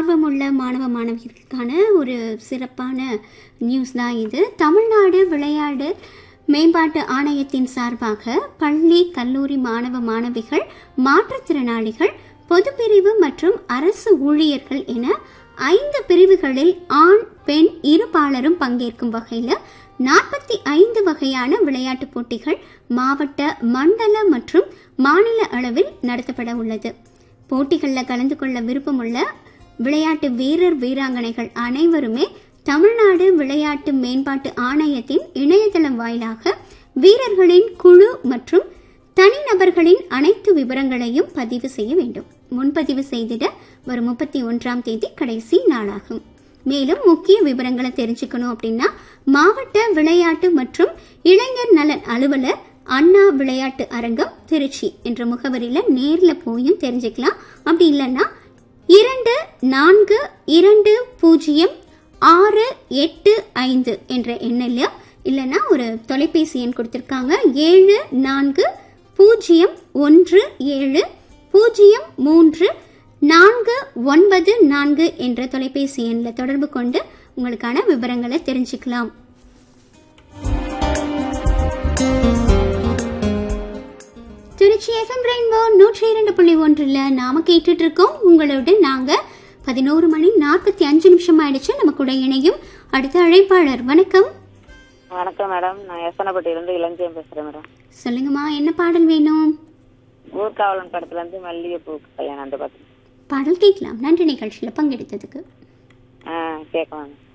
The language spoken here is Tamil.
ஆர்வமுள்ள மாணவ மாணவிகளுக்கான ஒரு சிறப்பான நியூஸ் தான் இது தமிழ்நாடு விளையாடு மேம்பாட்டு ஆணையத்தின் சார்பாக பள்ளி கல்லூரி மாணவ மாணவிகள் மாற்றுத்திறனாளிகள் பொதுப்பிரிவு மற்றும் அரசு ஊழியர்கள் என ஐந்து பிரிவுகளில் ஆண் பெண் இருபாலரும் பங்கேற்கும் வகையில் நாற்பத்தி ஐந்து வகையான விளையாட்டுப் போட்டிகள் மாவட்ட மண்டல மற்றும் மாநில அளவில் நடத்தப்பட உள்ளது போட்டிகளில் கலந்து கொள்ள விருப்பமுள்ள விளையாட்டு வீரர் வீராங்கனைகள் அனைவருமே தமிழ்நாடு விளையாட்டு மேம்பாட்டு ஆணையத்தின் இணையதளம் வாயிலாக வீரர்களின் குழு மற்றும் தனிநபர்களின் அனைத்து விவரங்களையும் பதிவு செய்ய வேண்டும் முன்பதிவு செய்திட வரும் முப்பத்தி ஒன்றாம் தேதி கடைசி நாளாகும் மேலும் முக்கிய விவரங்களை தெரிஞ்சுக்கணும் அப்படின்னா மாவட்ட விளையாட்டு மற்றும் இளைஞர் நலன் அலுவலர் அண்ணா விளையாட்டு அரங்கம் திருச்சி என்ற முகவரியில நேர்ல போயும் தெரிஞ்சுக்கலாம் அப்படி இல்லைன்னா இரண்டு நான்கு இரண்டு பூஜ்ஜியம் ஆறு எட்டு ஐந்து என்ற எண்ணில் இல்லைன்னா ஒரு தொலைபேசி எண் கொடுத்துருக்காங்க ஏழு நான்கு பூஜ்ஜியம் ஒன்று ஏழு பூஜ்ஜியம் மூன்று நான்கு ஒன்பது நான்கு என்ற தொலைபேசி எண்ணில் தொடர்பு கொண்டு உங்களுக்கான விவரங்களை தெரிஞ்சுக்கலாம் திருச்சி எஃப்எம் ரெயின்போ நூற்றி இரண்டு புள்ளி ஒன்றில் நாம கேட்டுட்டு இருக்கோம் உங்களோட நாங்க பதினோரு மணி நாற்பத்தி அஞ்சு நிமிஷம் ஆயிடுச்சு நம்ம கூட இணையும் அடுத்த அழைப்பாளர் வணக்கம் வணக்கம் மேடம் நான் எசனப்பட்டியிலேருந்து இளஞ்சியம் பேசுகிறேன் மேடம் சொல்லுங்கம்மா என்ன பாடல் வேணும் ஊர்காவலன் படத்துலேருந்து மல்லிகைப்பூ கல்யாணம் அந்த பார்த்து பாடல் கேட்கலாம் நன்றி நிகழ்ச்சியில் பங்கெடுத்ததுக்கு ஆ கேட்கலாம்